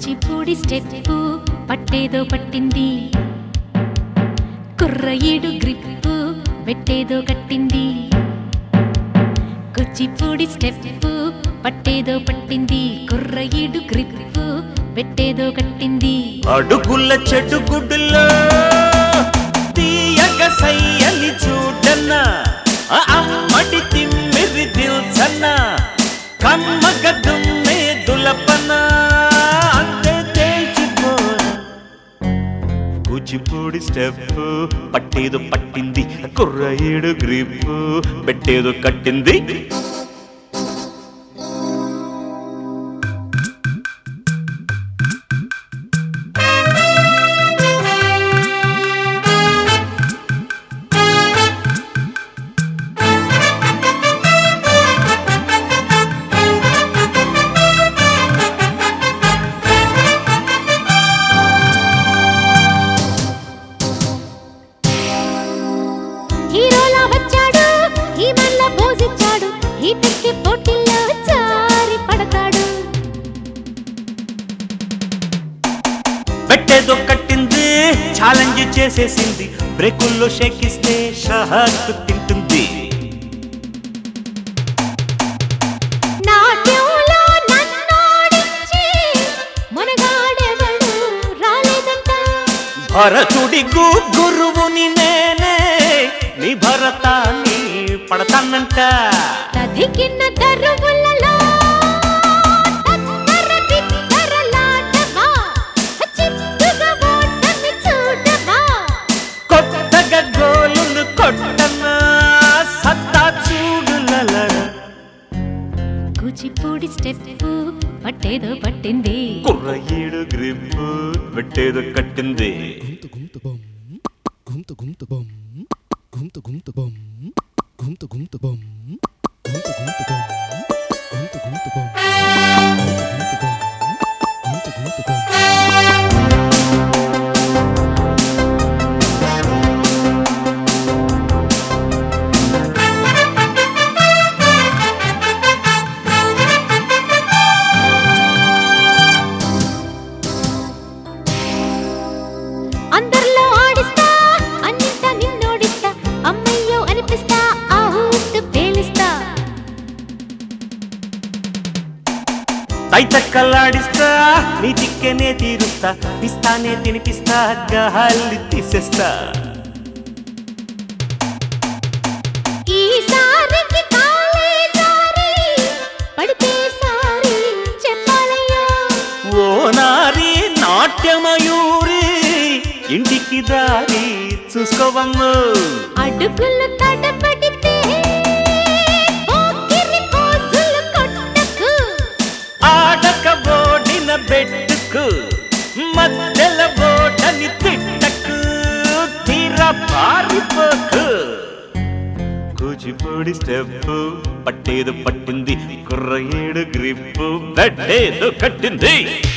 Kuchipudi step పట్టేదో పట్టింది కుర్రయ్యడు grip పెట్టేదో కట్టింది Kuchipudi step పట్టేదో పట్టింది కుర్రయ్యడు గ్రిప్పు పెట్టేదో కట్టింది అడుగుల చెట్టు గుడ్డులో తీయగ సయ్యని చూడన్న ఆ అమ్మడి తిమ్మిరి దిల్చన్న కమ్మగ దుమ్మే దులపన అంతే తేల్చిపో కూచిపూడి స్టెప్ పట్టేదో పట్టింది కుర్ర ఏడు గ్రిప్ పెట్టేదో కట్టింది హీరోలా వచ్చాడు హీమన్లా పోజిచ్చాడు హీటెక్కి పోటీల్లో జారి పడతాడు పెట్టేదో కట్టింది ఛాలెంజ్ చేసేసింది బ్రేకుల్లో షేకిస్తే షహత్ తింటుంది నాట్యంలో నన్నోడించి మునగాడెవడు రాలేదంట భరతుడి గు గురువుని నేనే నీ భరతాన్ని పడతానంట తదికిన్న దరువులలో తత్తర తిత్తరలాటవా, చిత్తుగా ఓటమి చూడవా. కొత్తగా గోలును కొట్టనా సత్తా చూడులల కూచిపూడి స్టెప్ పట్టేదో పట్టింది కుర్ర ఏడు గ్రిప్ పెట్టేదో కట్టింది Gumta gumta bum. Gumta gumta bum. Gumta gumta bum. Gumta gumta bum. Gumta gumta bum. Gumta gumta bum. Gumta gumta bum. అందరిలో ఆడిస్తా అన్నింట నిన్నోడిస్తా అమ్మయ్యో అనిపిస్తా ఆహూత్ పేలిస్తా తైతక్కలాడిస్తా నీ తిక్కనే తీరుస్తా పిస్తానే తినిపిస్తా గాలి తీసేస్తా ఈసారికి కాలే జారి పడితే సారి చెప్పాలయ్యా ఓ నారి నాట్యమయూరి ఇంటికి దారి చూసుకోవమ్ము అడుగులు తడబడితే పోకిరి పోజులు కొట్టకు ఆడక ఓడిన బెట్టుకు మధ్యల ఓటని తిట్టకు తీర పారిపోకు కూచిపూడి స్టెప్ పట్టేదు పట్టింది కుర్ర ఏడు గ్రిప్పు పెట్టేదు కట్టింది